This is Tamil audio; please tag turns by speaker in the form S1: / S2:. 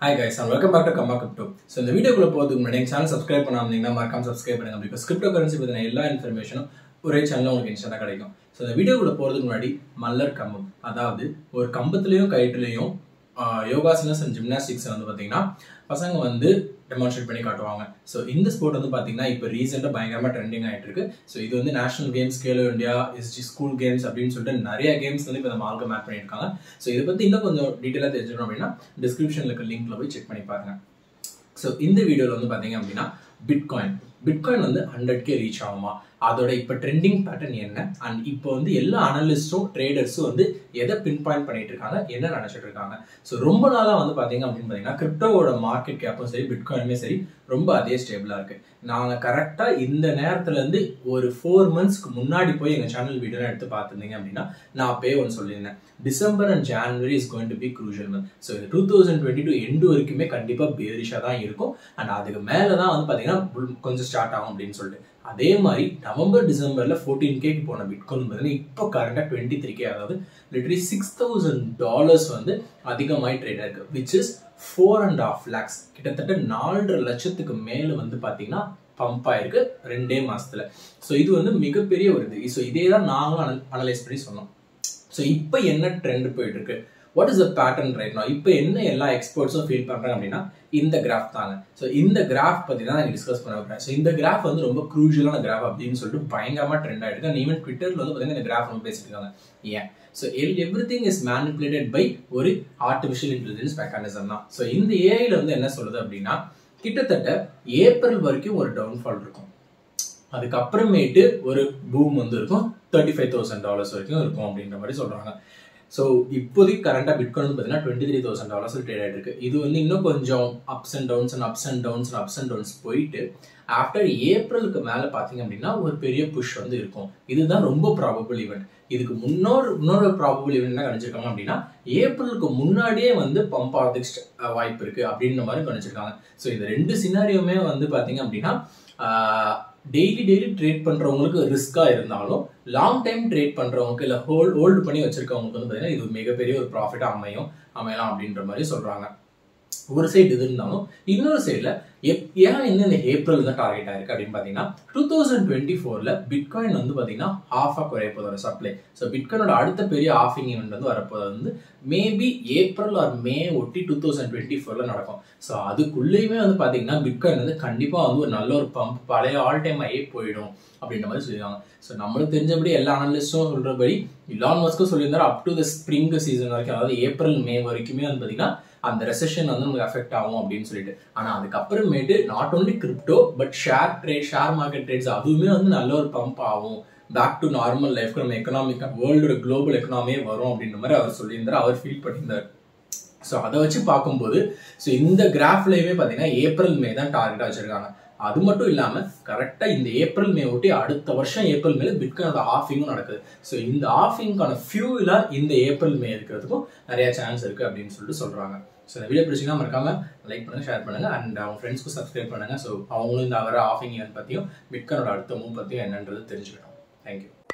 S1: hi guys and welcome back to Gamma crypto so இந்த வீடியோக்குள்ள போகிறதுக்கு முன்னாடி எங்கள் சேனல் சப்ஸ்கிரைப் பண்ணாமீங்கன்னா மறக்காம சப்ஸ்கிரைப் பண்ணுங்க பிகாஸ் கிரிப்டோ கரன்சி பற்றின எல்லா இன்ஃபர்மேஷனும் ஒரே சேனலில் உங்களுக்கு இன்ஸ்டன்ட்டாக கிடைக்கும் ஸோ இந்த வீடியோக்குள்ள போகிறதுக்கு முன்னாடி மல்லர் கம்பம் அதாவது ஒரு கம்பத்துலேயும் கயிற்றுலையும் யோகாசனஸ் அண்ட் ஜிம்னாஸ்டிக்ஸ் வந்து பார்த்தீங்கன்னா பசங்க வந்து டெமான்ஸ்ட்ரேட் பண்ணி காட்டுவாங்க ஸோ இந்த ஸ்போர்ட் வந்து பார்த்தீங்கன்னா இப்போ ரீசெண்டாக பயங்கரமாக ட்ரெண்டிங் ஆகிட்டு இருக்கு ஸோ இது வந்து national games Khelo India S G school games அப்படின்னு சொல்லிட்டு நிறைய கேம்ஸ் வந்து இப்போ நம்ம ஆல்க மேப் பண்ணியிருக்காங்க ஸோ இதை பற்றி இன்னும் கொஞ்சம் டீட்டெயிலாக தெரிஞ்சுக்கணும் அப்படின்னா டிஸ்கிரிப்ஷனில் இருக்க லிங்க்ல போய் செக் பண்ணி பாருங்க ஸோ இந்த வீடியோவில் வந்து பார்த்தீங்க அப்படின்னா பிட்காயின் பிட்காயின் வந்து ஹண்ட்ரட் கே ரீச் ஆகுமா அதோட இப்போ ட்ரெண்டிங் பேட்டர்ன் என்ன அண்ட் இப்போ வந்து எல்லா அனலிஸ்டும் ட்ரேடர்ஸும் வந்து எதை பின் பாயிண்ட் பண்ணிட்டு இருக்காங்க என்ன நினைச்சிட்டு இருக்காங்க ஸோ ரொம்ப நாளாக வந்து பார்த்தீங்க அப்படின்னு பார்த்தீங்கன்னா கிரிப்டோவோட மார்க்கெட் கேப்பும் சரி பிட்காயினுமே சரி ரொம்ப அதே ஸ்டேபிளாக இருக்கு நாங்கள் கரெக்டாக இந்த நேரத்துல இருந்து ஒரு ஃபோர் மந்த்ஸ்க்கு முன்னாடி போய் எங்கள் சேனல் வீடியோலாம் எடுத்து பார்த்துருந்தீங்க அப்படின்னா நான் அப்பயே ஒன்று சொல்லியிருந்தேன் December and January is going to be crucial month so இந்த two thousand twenty two end வரைக்குமே கண்டிப்பாக பேரிஷாக தான் இருக்கும் அண்ட் அதுக்கு மேலே தான் வந்து பார்த்தீங்கன்னா கொஞ்சம் ஸ்டார்ட் ஆகும் அப்படின்னு சொல்லிட்டு அதே மாதிரி நவம்பர் டிசம்பர்ல ஃபோர்டீன் கேக்கு போன பிட்காயின் பார்த்தீங்கன்னா இப்போ கரண்டாக டுவெண்ட்டி த்ரீ கே அதாவது லிட்டரி சிக்ஸ் தௌசண்ட் டாலர்ஸ் வந்து அதிகமாகி ட்ரேட் ஆயிருக்கு which is four and half lakhs கிட்டத்தட்ட நாலரை லட்சத்துக்கு மேலே வந்து பார்த்தீங்கன்னா பம்ப் ஆயிருக்கு ரெண்டே மாசத்துல ஸோ இது வந்து மிகப்பெரிய ஒரு இது ஸோ இதே தான் நாங்களும் அனலைஸ் பண்ணி சொன்னோம் ஸோ இப்போ என்ன ட்ரெண்ட் போயிட்டு இருக்கு what is the pattern right நான் இப்போ என்ன எல்லா எக்ஸ்பர்ட்ஸும் ஃபீல் பண்ணுறாங்க அப்படின்னா இந்த கிராஃப் தாங்க ஸோ இந்த கிராஃப் பற்றி தான் நான் டிஸ்கஸ் பண்ண போகிறேன் ஸோ இந்த கிராஃப் வந்து ரொம்ப க்ரூஷியலான கிராஃப் அப்படின்னு சொல்லிட்டு பயங்கரமாக ட்ரெண்ட் ஆகிட்டு அண்ட் ஈவன் ட்விட்டரில் வந்து பார்த்தீங்கன்னா இந்த கிராஃப் நம்ம பேசிட்டு இருக்காங்க ஏன் ஸோ எல் everything is manipulated by ஒரு ஆர்டிஃபிஷியல் இன்டெலிஜென்ஸ் மெக்கானிசம் தான் ஸோ இந்த ஏஐல வந்து என்ன சொல்லுது அப்படின்னா கிட்டத்தட்ட ஏப்ரல் வரைக்கும் ஒரு டவுன்ஃபால் இருக்கும் அதுக்கப்புறமேட்டு ஒரு பூம் வந்து இருக்கும் தேர்ட்டி ஃபைவ் தௌசண்ட் டாலர்ஸ் வரைக்கும் இருக்கும் அப்படின்ற மாதிரி சொல்றாங்க ஸோ இப்போதைக்கு கரண்டாக பிட்காயின் வந்து பார்த்தீங்கன்னா twenty three thousand dollars trade ஆகிட்டு இருக்கு இது வந்து இன்னும் கொஞ்சம் ups and downs and ups and downs and ups and downs போயிட்டு ஆஃப்டர் ஏப்ரலுக்கு மேலே பார்த்தீங்க அப்படின்னா ஒரு பெரிய புஷ் வந்து இருக்கும் இதுதான் ரொம்ப ப்ராபபிள் ஈவெண்ட் இதுக்கு முன்னோர் இன்னொரு ப்ராபபிள் ஈவெண்ட் என்ன கணிச்சிருக்காங்க அப்படின்னா ஏப்ரலுக்கு முன்னாடியே வந்து பம்ப் ஆகிறதுக்கு வாய்ப்பு இருக்கு அப்படின்ற மாதிரி கணிச்சிருக்காங்க ஸோ இந்த ரெண்டு சினாரியுமே வந்து பார்த்தீங்க அப்படின்னா டெய்லி டெய்லி ட்ரேட் பண்றவங்களுக்கு ரிஸ்கா இருந்தாலும் லாங் டைம் ட்ரேட் பண்றவங்களுக்கு இல்ல ஹோல் ஹோல்டு பண்ணி வச்சிருக்கவங்களுக்கு வந்து பாத்தீங்கன்னா இது மிகப்பெரிய ஒரு ப்ராஃபிட்டா அமையும் அமையலாம் அப்படின்ற மாதிரி சொல்றாங்க ஒரு சைடு இது இருந்தாலும் இன்னொரு சைடில் ஏன் என்ன இந்த ஏப்ரல் தான் டார்கெட் ஆயிருக்கு அப்படின்னு பார்த்தீங்கன்னா டூ தௌசண்ட் டுவெண்ட்டி ஃபோரில் பிட்காயின் வந்து பார்த்தீங்கன்னா ஹாஃபாக குறைய போதோட சப்ளை ஸோ பிட்காயினோட அடுத்த பெரிய ஆஃபிங் ஈவெண்ட் வந்து வரப்போது வந்து மேபி ஏப்ரல் ஆர் மே ஒட்டி டூ தௌசண்ட் டுவெண்ட்டி ஃபோரில் நடக்கும் ஸோ அதுக்குள்ளேயுமே வந்து பார்த்தீங்கன்னா பிட்காயின் வந்து கண்டிப்பாக வந்து ஒரு நல்ல ஒரு பம்ப் பழைய ஆல் டைம் ஆகி போயிடும் அப்படின்ற மாதிரி சொல்லியிருக்காங்க ஸோ நம்மளுக்கு தெரிஞ்சபடி எல்லா அனலிஸ்டும் சொல்கிறபடி இலான் மஸ்க்கும் சொல்லியிருந்தாரு up to the spring season வரைக்கும் அதாவது ஏப்ரல் மே வரைக்குமே வந்து பார்த்தீங்கன்னா அந்த ரெசெஷன் வந்து நமக்கு அஃபெக்ட் ஆகும் அப்படின்னு சொல்லிட்டு ஆனா அதுக்கப்புறமேட்டு not only crypto but share trade share market trades அதுவுமே வந்து நல்ல ஒரு பம்ப் ஆகும் பேக் டு நார்மல் லைஃப்க்கு நம்ம எக்கனாமிக் வேர்ல்டோட குளோபல் எக்கனாமியே வரும் அப்படின்ற மாதிரி அவர் சொல்லியிருந்தார் அவர் ஃபீல் பண்ணியிருந்தார் ஸோ அதை வச்சு பார்க்கும்போது ஸோ இந்த கிராஃப்லயுமே பார்த்தீங்கன்னா ஏப்ரல் மே தான் டார்கெட்டாக வச்சிருக்காங்க அது மட்டும் இல்லாம கரெக்டா இந்த ஏப்ரல் மே ஒட்டி அடுத்த வருஷம் ஏப்ரல் மேல பிட்காயினோட ஆஃபிங்கும் நடக்குது ஸோ இந்த ஆஃபிங்கான ஃபியூலா இந்த ஏப்ரல் மே இருக்கிறதுக்கும் நிறைய சான்ஸ் இருக்கு அப்படின்னு சொல்லிட்டு சொல்றாங்க ஸோ இந்த வீடியோ பிடிச்சிங்கன்னா மறக்காம லைக் பண்ணுங்க ஷேர் பண்ணுங்க அண்ட் அவங்க ஃப்ரெண்ட்ஸ்க்கும் சப்ஸ்கிரைப் பண்ணுங்க ஸோ அவங்களும் இந்த வர ஆஃபிங் ஈவெண்ட் பத்தியும் பிட்காயினோட அடுத்த மூவ் பத்தியும் என்னன்றது தெரிஞ்சுக்கணும் தேங்க்யூ